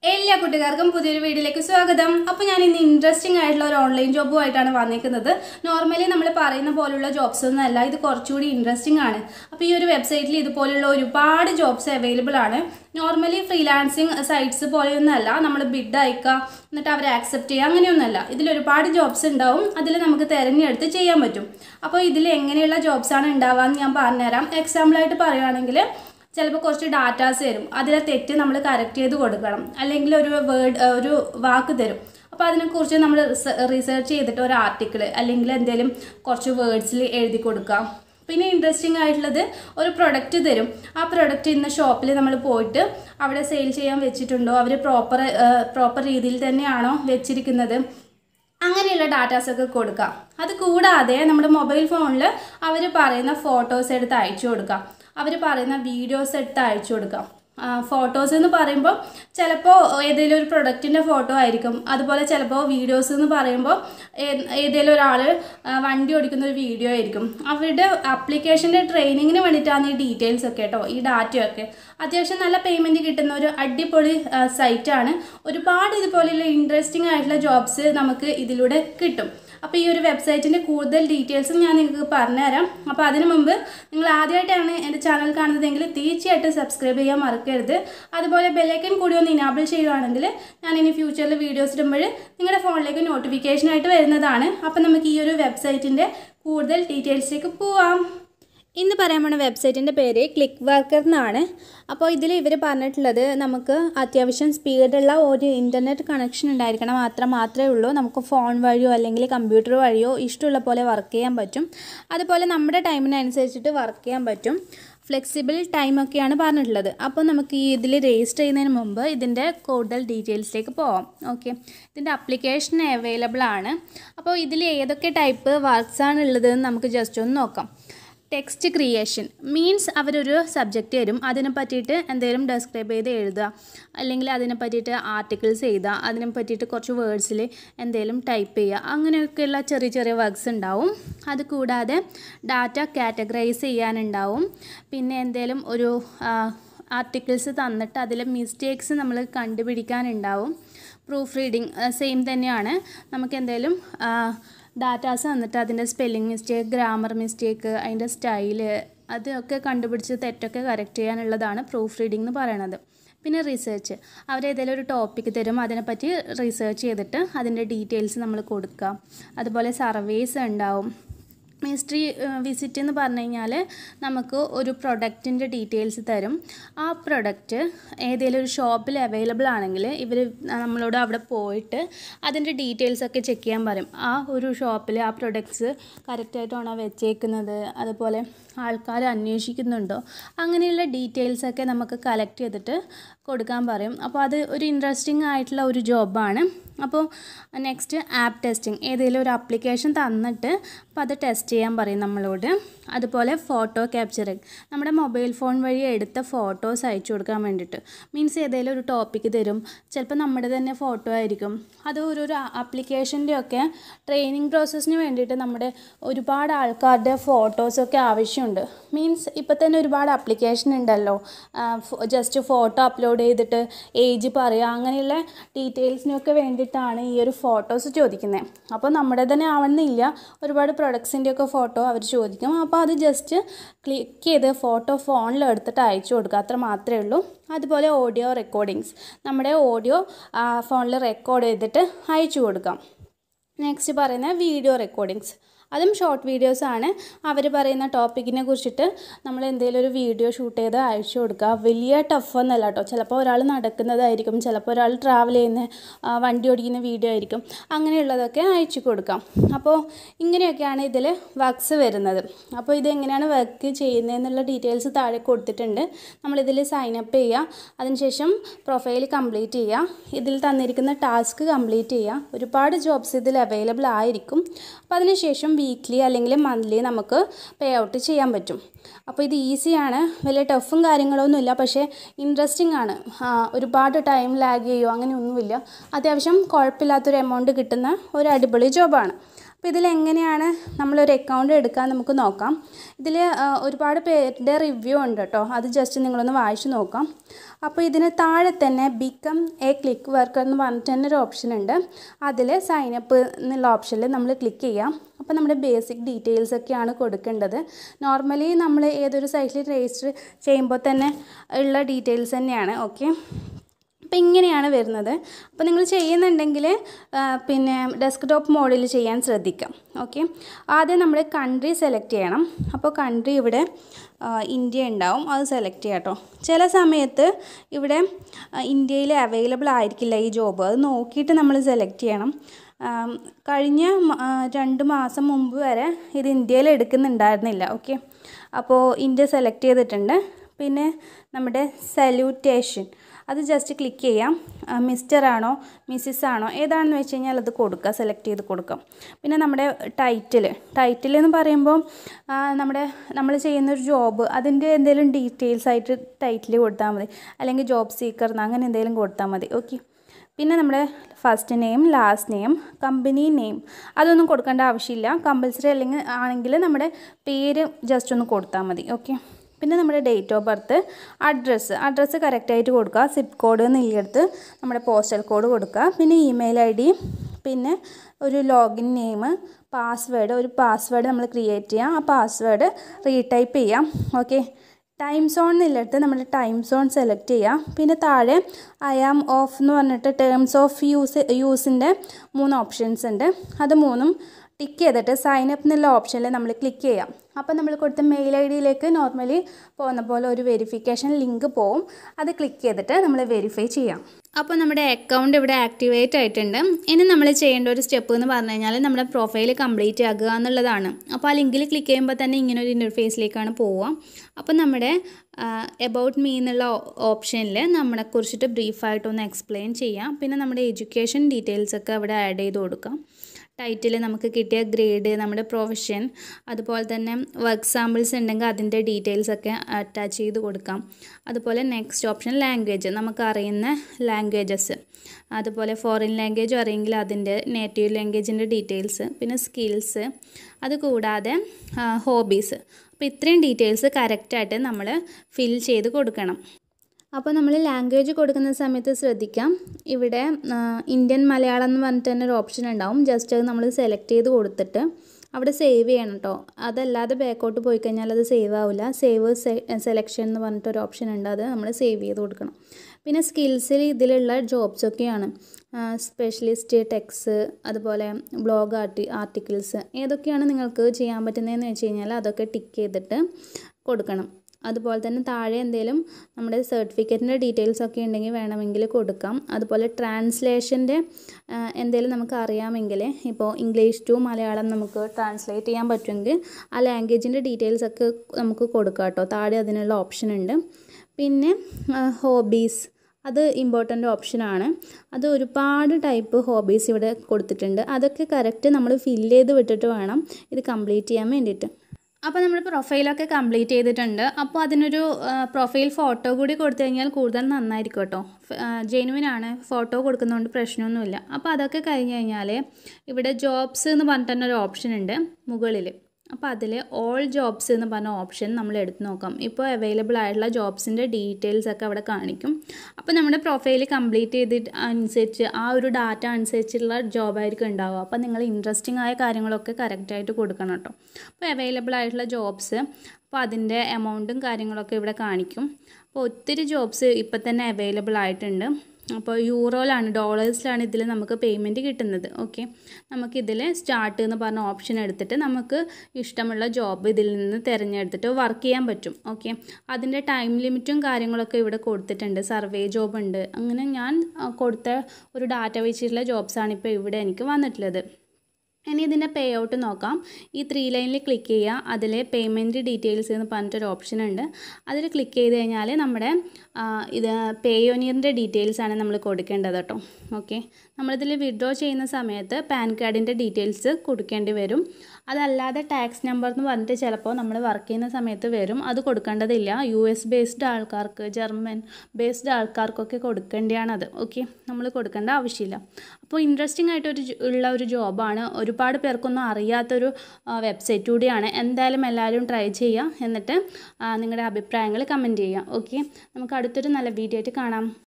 എല്ലാ കുട്ടികാർക്കും പുതിയൊരു വീഡിയോയിലേക്ക് സ്വാഗതം അപ്പോൾ ഞാൻ ഇന്ന് ഇൻട്രസ്റ്റിംഗ് ആയിട്ടുള്ള ഒരു ഓൺലൈൻ ജോബുമായിട്ടാണ് വന്നിരിക്കുന്നത് നോർമലി നമ്മൾ പറയുന്ന പോലുള്ള ജോബ്സ് ഒന്നും അല്ല ഇത് കുറച്ചുകൂടി ഇൻട്രസ്റ്റിംഗ് ആണ് അപ്പോൾ ഈ ഒരു വെബ്സൈറ്റിൽ ഇതുപോലുള്ള ഒരുപാട് ജോബ്സ് അവൈലബിൾ ആണ് നോർമലി ഫ്രീലാൻസിങ് സൈറ്റ്സ് പോലെയൊന്നുമല്ല നമ്മൾ ബിഡ് അയക്കുക എന്നിട്ട് അവരെ ആക്സെപ്റ്റ് ചെയ്യുക അങ്ങനെയൊന്നുമല്ല ഇതിൽ ഒരുപാട് ജോബ്സ് ഉണ്ടാവും അതിൽ നമുക്ക് തിരഞ്ഞെടുത്ത് ചെയ്യാൻ പറ്റും അപ്പോൾ ഇതിൽ എങ്ങനെയുള്ള ജോബ്സ് ആണ് ഉണ്ടാവുക എന്ന് ഞാൻ പറഞ്ഞുതരാം എക്സാമ്പിളായിട്ട് പറയുകയാണെങ്കിൽ ചിലപ്പോൾ കുറച്ച് ഡാറ്റാസ് തരും അതിലെ തെറ്റ് നമ്മൾ കറക്റ്റ് ചെയ്ത് കൊടുക്കണം അല്ലെങ്കിൽ ഒരു വേർഡ് ഒരു വാക്ക് തരും അപ്പോൾ അതിനെക്കുറിച്ച് നമ്മൾ റിസർച്ച് ചെയ്തിട്ട് ഒരു ആർട്ടിക്കിൾ അല്ലെങ്കിൽ എന്തെങ്കിലും കുറച്ച് വേർഡ്സിൽ എഴുതി കൊടുക്കാം പിന്നെ ഇൻട്രസ്റ്റിംഗ് ആയിട്ടുള്ളത് ഒരു പ്രൊഡക്റ്റ് തരും ആ പ്രൊഡക്റ്റ് ഇന്ന ഷോപ്പിൽ നമ്മൾ പോയിട്ട് അവിടെ സെയിൽ ചെയ്യാൻ വെച്ചിട്ടുണ്ടോ അവർ പ്രോപ്പർ പ്രോപ്പർ രീതിയിൽ തന്നെയാണോ വെച്ചിരിക്കുന്നത് അങ്ങനെയുള്ള ഡാറ്റാസ് ഒക്കെ കൊടുക്കാം അത് കൂടാതെ നമ്മുടെ മൊബൈൽ ഫോണിൽ അവർ പറയുന്ന ഫോട്ടോസ് എടുത്ത് അയച്ചു കൊടുക്കാം അവർ പറയുന്ന വീഡിയോസ് എടുത്ത് അയച്ചു കൊടുക്കാം ഫോട്ടോസ് എന്ന് പറയുമ്പോൾ ചിലപ്പോൾ ഏതെങ്കിലും ഒരു പ്രൊഡക്റ്റിൻ്റെ ഫോട്ടോ ആയിരിക്കും അതുപോലെ ചിലപ്പോൾ വീഡിയോസ് എന്ന് പറയുമ്പോൾ ഏതെങ്കിലും ഒരാൾ വണ്ടി ഓടിക്കുന്ന ഒരു വീഡിയോ ആയിരിക്കും അവരുടെ ആപ്ലിക്കേഷൻ്റെ ട്രെയിനിങ്ങിന് വേണ്ടിയിട്ടാണ് ഈ ഡീറ്റെയിൽസ് ഒക്കെ കേട്ടോ ഈ ഡാറ്റയൊക്കെ അത്യാവശ്യം നല്ല പേയ്മെൻറ്റ് കിട്ടുന്ന ഒരു അടിപൊളി സൈറ്റാണ് ഒരുപാട് ഇതുപോലെയുള്ള ഇൻട്രസ്റ്റിംഗ് ആയിട്ടുള്ള ജോബ്സ് നമുക്ക് ഇതിലൂടെ കിട്ടും അപ്പോൾ ഈ ഒരു വെബ്സൈറ്റിൻ്റെ കൂടുതൽ ഡീറ്റെയിൽസും ഞാൻ നിങ്ങൾക്ക് പറഞ്ഞുതരാം അപ്പോൾ അതിനു മുമ്പ് നിങ്ങൾ ആദ്യമായിട്ടാണ് എൻ്റെ ചാനൽ കാണുന്നതെങ്കിൽ തീർച്ചയായിട്ടും സബ്സ്ക്രൈബ് ചെയ്യാൻ മറക്കരുത് അതുപോലെ ബെല്ലൈക്കൻ കൂടി ഒന്ന് ഇനാബിൾ ചെയ്യുകയാണെങ്കിൽ ഞാൻ ഇനി ഫ്യൂച്ചറിൽ വീഡിയോസ് ഇടുമ്പോൾ നിങ്ങളുടെ ഫോണിലേക്ക് നോട്ടിഫിക്കേഷനായിട്ട് വരുന്നതാണ് അപ്പോൾ നമുക്ക് ഈ ഒരു വെബ്സൈറ്റിൻ്റെ കൂടുതൽ ഡീറ്റെയിൽസിലേക്ക് പോവാം ഇന്ന് പറയാൻ പോണ വെബ്സൈറ്റിൻ്റെ പേര് ക്ലിക്ക് വർക്കർ എന്നാണ് അപ്പോൾ ഇതിൽ ഇവർ പറഞ്ഞിട്ടുള്ളത് നമുക്ക് അത്യാവശ്യം സ്പീഡുള്ള ഒരു ഇൻ്റർനെറ്റ് കണക്ഷൻ ഉണ്ടായിരിക്കണം മാത്രം മാത്രമേ ഉള്ളൂ നമുക്ക് ഫോൺ വഴിയോ അല്ലെങ്കിൽ കമ്പ്യൂട്ടർ വഴിയോ ഇഷ്ടമുള്ള പോലെ വർക്ക് ചെയ്യാൻ പറ്റും അതുപോലെ നമ്മുടെ ടൈമിനനുസരിച്ചിട്ട് വർക്ക് ചെയ്യാൻ പറ്റും ഫ്ലെക്സിബിൾ ടൈമൊക്കെയാണ് പറഞ്ഞിട്ടുള്ളത് അപ്പോൾ നമുക്ക് ഈ ഇതിൽ രജിസ്റ്റർ ചെയ്യുന്നതിന് മുമ്പ് ഇതിൻ്റെ കൂടുതൽ ഡീറ്റെയിൽസിലേക്ക് പോവാം ഓക്കെ ഇതിൻ്റെ അപ്ലിക്കേഷൻ അവൈലബിൾ ആണ് അപ്പോൾ ഇതിൽ ഏതൊക്കെ ടൈപ്പ് വർക്ക്സ് ആണ് ഉള്ളതെന്ന് നമുക്ക് ജസ്റ്റ് ഒന്ന് നോക്കാം ടെക്സ്റ്റ് ക്രിയേഷൻ മീൻസ് അവരൊരു സബ്ജക്റ്റ് തരും അതിനെ പറ്റിയിട്ട് എന്തെങ്കിലും ഡെസ്ക്രൈബ് ചെയ്ത് എഴുതുക അല്ലെങ്കിൽ അതിനെ പറ്റിയിട്ട് ആർട്ടിക്കിൾസ് എഴുതുക അതിനെ പറ്റിയിട്ട് കുറച്ച് വേർഡ്സിൽ എന്തെങ്കിലും ടൈപ്പ് ചെയ്യുക അങ്ങനെയൊക്കെയുള്ള ചെറിയ ചെറിയ വർക്ക്സ് ഉണ്ടാവും അത് കൂടാതെ ഡാറ്റ കാറ്റഗറൈസ് ചെയ്യാനുണ്ടാവും പിന്നെ എന്തെങ്കിലും ഒരു ആർട്ടിക്കിൾസ് തന്നിട്ട് അതിലെ മിസ്റ്റേക്സ് നമ്മൾ കണ്ടുപിടിക്കാനുണ്ടാവും പ്രൂഫ് റീഡിങ് സെയിം തന്നെയാണ് നമുക്ക് എന്തെങ്കിലും ഡാറ്റാസ് തന്നിട്ട് അതിൻ്റെ സ്പെല്ലിംഗ് മിസ്റ്റേക്ക് ഗ്രാമർ മിസ്റ്റേക്ക് അതിൻ്റെ സ്റ്റൈല് അതൊക്കെ കണ്ടുപിടിച്ച് തെറ്റൊക്കെ കറക്റ്റ് ചെയ്യാനുള്ളതാണ് പ്രൂഫ് റീഡിംഗ് എന്ന് പറയണത് പിന്നെ റിസർച്ച് അവരേതെങ്കിലും ഒരു ടോപ്പിക്ക് തരും അതിനെപ്പറ്റി റിസർച്ച് ചെയ്തിട്ട് അതിൻ്റെ ഡീറ്റെയിൽസ് നമ്മൾ കൊടുക്കുക അതുപോലെ സർവേസ് ഉണ്ടാവും മിസ്റ്ററി വിസിറ്റ് എന്ന് പറഞ്ഞു കഴിഞ്ഞാൽ നമുക്ക് ഒരു പ്രൊഡക്റ്റിൻ്റെ ഡീറ്റെയിൽസ് തരും ആ പ്രൊഡക്റ്റ് ഏതെങ്കിലും ഒരു ഷോപ്പിൽ അവൈലബിൾ ആണെങ്കിൽ ഇവർ നമ്മളോട് അവിടെ പോയിട്ട് അതിൻ്റെ ഡീറ്റെയിൽസ് ഒക്കെ ചെക്ക് ചെയ്യാൻ പറയും ആ ഒരു ഷോപ്പിൽ ആ പ്രൊഡക്ട്സ് കറക്റ്റായിട്ടാണോ വെച്ചേക്കുന്നത് അതുപോലെ ആൾക്കാർ അന്വേഷിക്കുന്നുണ്ടോ അങ്ങനെയുള്ള ഡീറ്റെയിൽസൊക്കെ നമുക്ക് കളക്ട് ചെയ്തിട്ട് കൊടുക്കാൻ പറയും അപ്പോൾ അത് ഒരു ഇൻട്രസ്റ്റിംഗ് ആയിട്ടുള്ള ഒരു ജോബാണ് അപ്പോൾ നെക്സ്റ്റ് ആപ്പ് ടെസ്റ്റിംഗ് ഏതെങ്കിലും ഒരു ആപ്ലിക്കേഷൻ തന്നിട്ട് അപ്പോൾ അത് ടെസ്റ്റ് ചെയ്യാൻ പറയും നമ്മളോട് അതുപോലെ ഫോട്ടോ ക്യാപ്ചറിങ് നമ്മുടെ മൊബൈൽ ഫോൺ വഴി എടുത്ത ഫോട്ടോസ് അയച്ചു കൊടുക്കാൻ വേണ്ടിയിട്ട് മീൻസ് ഏതെങ്കിലും ഒരു ടോപ്പിക്ക് തരും ചിലപ്പോൾ നമ്മുടെ തന്നെ ഫോട്ടോ ആയിരിക്കും അത് ഓരോരോ ആപ്ലിക്കേഷൻ്റെ ഒക്കെ ട്രെയിനിങ് പ്രോസസ്സിന് വേണ്ടിയിട്ട് നമ്മുടെ ഒരുപാട് ആൾക്കാരുടെ ഫോട്ടോസൊക്കെ ആവശ്യമുണ്ട് മീൻസ് ഇപ്പോൾ തന്നെ ഒരുപാട് ആപ്ലിക്കേഷൻ ഉണ്ടല്ലോ ജസ്റ്റ് ഫോട്ടോ അപ്ലോഡ് ചെയ്തിട്ട് ഏജ് പറയുക അങ്ങനെയുള്ള ഡീറ്റെയിൽസിനൊക്കെ വേണ്ടിയിട്ടാണ് ഈ ഒരു ഫോട്ടോസ് ചോദിക്കുന്നത് അപ്പോൾ നമ്മുടെ തന്നെ ആവണമെന്നില്ല ഒരുപാട് പ്രൊഡക്ട്സിൻ്റെ ഒക്കെ ഫോട്ടോ അവർ ചോദിക്കും അപ്പോൾ അത് ജസ്റ്റ് ക്ലിക്ക് ചെയ്ത് ഫോട്ടോ ഫോണിൽ എടുത്തിട്ട് അയച്ചു കൊടുക്കുക അത്ര മാത്രമേ ഉള്ളൂ അതുപോലെ ഓഡിയോ റെക്കോർഡിങ്സ് നമ്മുടെ ഓഡിയോ ഫോണിൽ റെക്കോർഡ് ചെയ്തിട്ട് അയച്ചു കൊടുക്കാം നെക്സ്റ്റ് പറയുന്നത് വീഡിയോ റെക്കോർഡിങ്സ് അതും ഷോർട്ട് വീഡിയോസ് ആണ് അവർ പറയുന്ന ടോപ്പിക്കിനെ കുറിച്ചിട്ട് നമ്മൾ എന്തെങ്കിലും ഒരു വീഡിയോ ഷൂട്ട് ചെയ്ത് അയച്ചു കൊടുക്കുക വലിയ ടഫ് ഒന്നല്ല കേട്ടോ ചിലപ്പോൾ ഒരാൾ നടക്കുന്നതായിരിക്കും ചിലപ്പോൾ ഒരാൾ ട്രാവൽ ചെയ്യുന്ന വണ്ടി ഓടിക്കുന്ന വീഡിയോ ആയിരിക്കും അങ്ങനെയുള്ളതൊക്കെ അയച്ചു കൊടുക്കാം അപ്പോൾ ഇങ്ങനെയൊക്കെയാണ് ഇതിൽ വർക്ക്സ് വരുന്നത് അപ്പോൾ ഇതെങ്ങനെയാണ് വർക്ക് ചെയ്യുന്നതെന്നുള്ള ഡീറ്റെയിൽസ് താഴെ കൊടുത്തിട്ടുണ്ട് നമ്മളിതിൽ സൈനപ്പ് ചെയ്യുക അതിനുശേഷം പ്രൊഫൈൽ കംപ്ലീറ്റ് ചെയ്യുക ഇതിൽ തന്നിരിക്കുന്ന ടാസ്ക് കംപ്ലീറ്റ് ചെയ്യുക ഒരുപാട് ജോബ്സ് ഇതിൽ അവൈലബിൾ ആയിരിക്കും അപ്പോൾ അതിനുശേഷം വീക്ക്ലി അല്ലെങ്കിൽ മന്ത്ലി നമുക്ക് പേ ഔട്ട് ചെയ്യാൻ പറ്റും അപ്പോൾ ഇത് ഈസിയാണ് വലിയ ടഫും കാര്യങ്ങളൊന്നുമില്ല പക്ഷേ ഇൻട്രസ്റ്റിംഗ് ആണ് ഒരുപാട് ടൈം ലാഗ് ചെയ്യുമോ അങ്ങനെയൊന്നുമില്ല അത്യാവശ്യം കുഴപ്പമില്ലാത്തൊരു എമൗണ്ട് കിട്ടുന്ന ഒരു അടിപൊളി ജോബാണ് അപ്പോൾ ഇതിൽ എങ്ങനെയാണ് നമ്മളൊരു അക്കൗണ്ട് എടുക്കാൻ നമുക്ക് നോക്കാം ഇതിൽ ഒരുപാട് പേരുടെ റിവ്യൂ ഉണ്ട് കേട്ടോ അത് ജസ്റ്റ് നിങ്ങളൊന്ന് വായിച്ചു നോക്കാം അപ്പോൾ ഇതിന് താഴെ തന്നെ ബിക്കം എ ക്ലിക്ക് വർക്കർ എന്ന് പറഞ്ഞിട്ട് തന്നെ ഒരു ഓപ്ഷൻ ഉണ്ട് അതിൽ സൈനപ്പ് എന്നുള്ള ഓപ്ഷനിൽ നമ്മൾ ക്ലിക്ക് ചെയ്യാം അപ്പോൾ നമ്മുടെ ബേസിക് ഡീറ്റെയിൽസ് ഒക്കെയാണ് കൊടുക്കേണ്ടത് നോർമലി നമ്മൾ ഏതൊരു സൈറ്റിൽ രജിസ്റ്റർ ചെയ്യുമ്പോൾ തന്നെ ഉള്ള ഡീറ്റെയിൽസ് തന്നെയാണ് ഓക്കെ അപ്പോൾ ഇങ്ങനെയാണ് വരുന്നത് അപ്പോൾ നിങ്ങൾ ചെയ്യുന്നുണ്ടെങ്കിൽ പിന്നെ ഡെസ്ക്ടോപ്പ് മോഡിൽ ചെയ്യാൻ ശ്രദ്ധിക്കാം ഓക്കെ ആദ്യം നമ്മൾ കൺട്രി സെലക്ട് ചെയ്യണം അപ്പോൾ കൺട്രി ഇവിടെ ഇന്ത്യ ഉണ്ടാവും അത് സെലക്ട് ചെയ്യാം കേട്ടോ ചില സമയത്ത് ഇവിടെ ഇന്ത്യയിൽ അവൈലബിൾ ആയിരിക്കില്ല ഈ ജോബ് അത് നോക്കിയിട്ട് നമ്മൾ സെലക്ട് ചെയ്യണം കഴിഞ്ഞ രണ്ട് മാസം മുമ്പ് വരെ ഇത് ഇന്ത്യയിൽ എടുക്കുന്നുണ്ടായിരുന്നില്ല ഓക്കെ അപ്പോൾ ഇന്ത്യ സെലക്ട് ചെയ്തിട്ടുണ്ട് പിന്നെ നമ്മുടെ സല്യൂട്ടേഷൻ അത് ജസ്റ്റ് ക്ലിക്ക് ചെയ്യാം മിസ്റ്റർ ആണോ മിസ്സിസ് ആണോ ഏതാണെന്ന് വെച്ച് കഴിഞ്ഞാൽ അത് കൊടുക്കുക സെലക്ട് ചെയ്ത് കൊടുക്കാം പിന്നെ നമ്മുടെ ടൈറ്റിൽ ടൈറ്റിൽ എന്ന് പറയുമ്പോൾ നമ്മുടെ നമ്മൾ ചെയ്യുന്നൊരു ജോബ് അതിൻ്റെ എന്തെങ്കിലും ഡീറ്റെയിൽസ് ആയിട്ട് ടൈറ്റിൽ കൊടുത്താൽ മതി അല്ലെങ്കിൽ ജോബ് സീക്കർ അങ്ങനെ എന്തെങ്കിലും കൊടുത്താൽ മതി ഓക്കെ പിന്നെ നമ്മുടെ first name last name company name അതൊന്നും കൊടുക്കേണ്ട ആവശ്യമില്ല കമ്പൽസറി അല്ലെങ്കിൽ ആണെങ്കിൽ നമ്മുടെ പേര് ജസ്റ്റ് ഒന്ന് കൊടുത്താൽ മതി ഓക്കെ പിന്നെ നമ്മുടെ date of birth address address കറക്റ്റായിട്ട് കൊടുക്കുക സിപ്പ് കോഡ് എന്നുള്ളിടത്ത് നമ്മുടെ പോസ്റ്റൽ കോഡ് കൊടുക്കുക പിന്നെ ഇമെയിൽ ഐ ഡി പിന്നെ ഒരു ലോഗിൻ നെയിം പാസ്വേഡ് ഒരു പാസ്വേഡ് നമ്മൾ ക്രിയേറ്റ് ചെയ്യാം ആ പാസ്വേഡ് റീടൈപ്പ് ചെയ്യാം ഓക്കെ ടൈം സോൺ എന്നുള്ളിടത്ത് നമ്മൾ ടൈം സോൺ സെലക്ട് ചെയ്യാം പിന്നെ താഴെ ഐ ആം ഓഫ് എന്ന് പറഞ്ഞിട്ട് ടേംസ് ഓഫ് യൂസ് യൂസിൻ്റെ മൂന്ന് ഓപ്ഷൻസ് ഉണ്ട് അത് മൂന്നും ടിക്ക് ചെയ്തിട്ട് സൈൻ അപ്പ് എന്നുള്ള ഓപ്ഷനിൽ നമ്മൾ ക്ലിക്ക് ചെയ്യാം അപ്പോൾ നമ്മൾ കൊടുത്ത മെയിൽ ഐ ഡിയിലേക്ക് നോർമലി പോകുന്ന പോലെ ഒരു വെരിഫിക്കേഷൻ ലിങ്ക് പോവും അത് ക്ലിക്ക് ചെയ്തിട്ട് നമ്മൾ വെരിഫൈ ചെയ്യാം അപ്പോൾ നമ്മുടെ അക്കൗണ്ട് ഇവിടെ ആക്ടിവേറ്റ് ആയിട്ടുണ്ട് ഇനി നമ്മൾ ചെയ്യേണ്ട ഒരു സ്റ്റെപ്പ് എന്ന് പറഞ്ഞു കഴിഞ്ഞാൽ നമ്മുടെ പ്രൊഫൈൽ കംപ്ലീറ്റ് ആക്കുക എന്നുള്ളതാണ് അപ്പോൾ ആ ലിങ്കിൽ ക്ലിക്ക് ചെയ്യുമ്പോൾ തന്നെ ഇങ്ങനെ ഒരു ഇൻ്റർഫേസിലേക്കാണ് പോവുക അപ്പോൾ നമ്മുടെ എബൌട്ട് മീ എന്നുള്ള ഓപ്ഷനിൽ നമ്മളെ കുറിച്ചിട്ട് ബ്രീഫായിട്ടൊന്ന് എക്സ്പ്ലെയിൻ ചെയ്യാം പിന്നെ നമ്മുടെ എഡ്യൂക്കേഷൻ ഡീറ്റെയിൽസ് ഒക്കെ അവിടെ ആഡ് ചെയ്ത് കൊടുക്കാം ടൈറ്റിൽ നമുക്ക് കിട്ടിയ ഗ്രേഡ് നമ്മുടെ പ്രൊഫഷൻ അതുപോലെ തന്നെ വർക്ക് സാമ്പിൾസ് ഉണ്ടെങ്കിൽ അതിൻ്റെ ഡീറ്റെയിൽസ് ഒക്കെ അറ്റാച്ച് ചെയ്ത് കൊടുക്കാം അതുപോലെ നെക്സ്റ്റ് ഓപ്ഷൻ ലാംഗ്വേജ് നമുക്ക് അറിയുന്ന ലാംഗ്വേജസ് അതുപോലെ ഫോറിൻ ലാംഗ്വേജ് അറിയെങ്കിൽ അതിൻ്റെ നേറ്റീവ് ലാംഗ്വേജിൻ്റെ ഡീറ്റെയിൽസ് പിന്നെ സ്കിൽസ് അതുകൂടാതെ ഹോബീസ് അപ്പോൾ ഇത്രയും ഡീറ്റെയിൽസ് കറക്റ്റായിട്ട് നമ്മൾ ഫിൽ ചെയ്ത് കൊടുക്കണം അപ്പോൾ നമ്മൾ ലാംഗ്വേജ് കൊടുക്കുന്ന സമയത്ത് ശ്രദ്ധിക്കാം ഇവിടെ ഇന്ത്യൻ മലയാളം എന്ന് പറഞ്ഞിട്ട് തന്നെ ഒരു ഓപ്ഷൻ ഉണ്ടാവും ജസ്റ്റ് അത് നമ്മൾ സെലക്ട് ചെയ്ത് കൊടുത്തിട്ട് അവിടെ സേവ് ചെയ്യണം കേട്ടോ അതല്ലാതെ ബാക്കോട്ട് പോയി കഴിഞ്ഞാൽ അത് സേവ് ആവില്ല സേവ് സെലക്ഷൻ എന്ന് പറഞ്ഞിട്ടൊരു ഓപ്ഷൻ ഉണ്ട് അത് നമ്മൾ സേവ് ചെയ്ത് കൊടുക്കണം പിന്നെ സ്കിൽസിൽ ഇതിലുള്ള ജോബ്സൊക്കെയാണ് സ്പെഷ്യലിസ്റ്റ് ടെക്സ് അതുപോലെ ബ്ലോഗ് ആർട്ടി ആർട്ടിക്കിൾസ് ഏതൊക്കെയാണ് നിങ്ങൾക്ക് ചെയ്യാൻ പറ്റുന്നതെന്ന് വെച്ച് കഴിഞ്ഞാൽ അതൊക്കെ ടിക്ക് ചെയ്തിട്ട് കൊടുക്കണം അതുപോലെ തന്നെ താഴെ എന്തെങ്കിലും നമ്മുടെ സർട്ടിഫിക്കറ്റിൻ്റെ ഡീറ്റെയിൽസ് ഒക്കെ ഉണ്ടെങ്കിൽ വേണമെങ്കിൽ കൊടുക്കാം അതുപോലെ ട്രാൻസ്ലേഷൻ്റെ എന്തെങ്കിലും നമുക്ക് അറിയാമെങ്കിൽ ഇപ്പോൾ ഇംഗ്ലീഷ് ടു മലയാളം നമുക്ക് ട്രാൻസ്ലേറ്റ് ചെയ്യാൻ പറ്റുമെങ്കിൽ ആ ലാംഗ്വേജിൻ്റെ ഡീറ്റെയിൽസ് ഒക്കെ നമുക്ക് കൊടുക്കാം കേട്ടോ താഴെ അതിനുള്ള ഓപ്ഷൻ ഉണ്ട് പിന്നെ ഹോബീസ് അത് ഇമ്പോർട്ടൻ്റ് ഓപ്ഷനാണ് അത് ഒരുപാട് ടൈപ്പ് ഹോബീസ് ഇവിടെ കൊടുത്തിട്ടുണ്ട് അതൊക്കെ കറക്റ്റ് നമ്മൾ ഫില്ല് ചെയ്ത് വിട്ടിട്ട് വേണം ഇത് കംപ്ലീറ്റ് ചെയ്യാൻ വേണ്ടിയിട്ട് അപ്പോൾ നമ്മൾ പ്രൊഫൈലൊക്കെ കംപ്ലീറ്റ് ചെയ്തിട്ടുണ്ട് അപ്പോൾ അതിനൊരു പ്രൊഫൈൽ ഫോട്ടോ കൂടി കൊടുത്തു കഴിഞ്ഞാൽ കൂടുതൽ നന്നായിരിക്കും കേട്ടോ ജെനുവിനാണ് ഫോട്ടോ കൊടുക്കുന്നതുകൊണ്ട് പ്രശ്നമൊന്നുമില്ല അപ്പോൾ അതൊക്കെ കഴിഞ്ഞ് കഴിഞ്ഞാൽ ഇവിടെ ജോബ്സ് എന്ന് പറഞ്ഞിട്ട് തന്നെ ഒരു ഓപ്ഷൻ ഉണ്ട് മുകളിൽ അപ്പോൾ അതിൽ ഓൾ ജോബ്സ് എന്ന് പറഞ്ഞ ഓപ്ഷൻ നമ്മൾ എടുത്ത് നോക്കാം ഇപ്പോൾ അവൈലബിൾ ആയിട്ടുള്ള ജോബ്സിൻ്റെ ഡീറ്റെയിൽസ് ഒക്കെ അവിടെ കാണിക്കും അപ്പോൾ നമ്മുടെ പ്രൊഫൈൽ കംപ്ലീറ്റ് ചെയ്തിട്ട് അനുസരിച്ച് ആ ഒരു ഡാറ്റ അനുസരിച്ചുള്ള ജോബായിരിക്കും ഉണ്ടാവുക അപ്പോൾ നിങ്ങൾ ഇൻട്രസ്റ്റിംഗ് ആയ കാര്യങ്ങളൊക്കെ കറക്റ്റായിട്ട് കൊടുക്കണം കേട്ടോ അപ്പോൾ അവൈലബിൾ ആയിട്ടുള്ള ജോബ്സ് അപ്പോൾ അതിൻ്റെ എമൗണ്ടും കാര്യങ്ങളൊക്കെ ഇവിടെ കാണിക്കും അപ്പോൾ ഒത്തിരി ജോബ്സ് ഇപ്പം തന്നെ അവൈലബിൾ ആയിട്ടുണ്ട് അപ്പോൾ യൂറോയിലാണ് ഡോളേഴ്സിലാണ് ഇതിൽ നമുക്ക് പേയ്മെൻറ്റ് കിട്ടുന്നത് ഓക്കെ നമുക്കിതിൽ സ്റ്റാർട്ട് എന്ന് പറഞ്ഞ ഓപ്ഷൻ എടുത്തിട്ട് നമുക്ക് ഇഷ്ടമുള്ള ജോബ് ഇതിൽ നിന്ന് തിരഞ്ഞെടുത്തിട്ട് വർക്ക് ചെയ്യാൻ പറ്റും ഓക്കെ അതിൻ്റെ ടൈം ലിമിറ്റും കാര്യങ്ങളൊക്കെ ഇവിടെ കൊടുത്തിട്ടുണ്ട് സർവേ ജോബ് ഉണ്ട് അങ്ങനെ ഞാൻ കൊടുത്ത ഒരു ഡാറ്റ വെച്ചിട്ടുള്ള ജോബ്സാണ് ഇപ്പോൾ ഇവിടെ എനിക്ക് വന്നിട്ടുള്ളത് ഇനി ഇതിൻ്റെ പേ ഔട്ട് നോക്കാം ഈ ത്രീ ലൈനിൽ ക്ലിക്ക് ചെയ്യുക അതിൽ പേയ്മെൻറ്റ് ഡീറ്റെയിൽസ് എന്ന് പറഞ്ഞിട്ടൊരു ഓപ്ഷൻ ഉണ്ട് അതിൽ ക്ലിക്ക് ചെയ്ത് കഴിഞ്ഞാൽ നമ്മുടെ ആ, ഇത് പേയോനിയറിൻ്റെ ഡീറ്റെയിൽസ് ആണ് നമ്മൾ കൊടുക്കേണ്ടത് കേട്ടോ ഓക്കെ നമ്മളിതിൽ വിഡ്രോ ചെയ്യുന്ന സമയത്ത് പാൻ കാർഡിൻ്റെ ഡീറ്റെയിൽസ് കൊടുക്കേണ്ടി വരും അതല്ലാതെ ടാക്സ് നമ്പർ എന്ന് പറഞ്ഞിട്ട് ചിലപ്പോൾ നമ്മൾ വർക്ക് ചെയ്യുന്ന സമയത്ത് വരും അത് കൊടുക്കേണ്ടതില്ല യു എസ് ബേസ്ഡ് ആൾക്കാർക്ക് ജർമ്മൻ ബേസ്ഡ് ആൾക്കാർക്കൊക്കെ കൊടുക്കേണ്ടതാണത് ഓക്കെ നമ്മൾ കൊടുക്കേണ്ട ആവശ്യമില്ല അപ്പോൾ ഇൻട്രസ്റ്റിംഗ് ആയിട്ട് ഒരു ജോ- ഉള്ള ഒരു ജോബാണ് ഒരുപാട് പേർക്കൊന്നും അറിയാത്തൊരു വെബ്സൈറ്റ് കൂടിയാണ് എന്തായാലും എല്ലാവരും ട്രൈ ചെയ്യുക എന്നിട്ട് ആ, നിങ്ങളുടെ അഭിപ്രായങ്ങൾ കമൻറ്റ് ചെയ്യുക ഓക്കെ നമുക്ക് അടുത്തൊരു നല്ല വീഡിയോ ആയിട്ട് കാണാം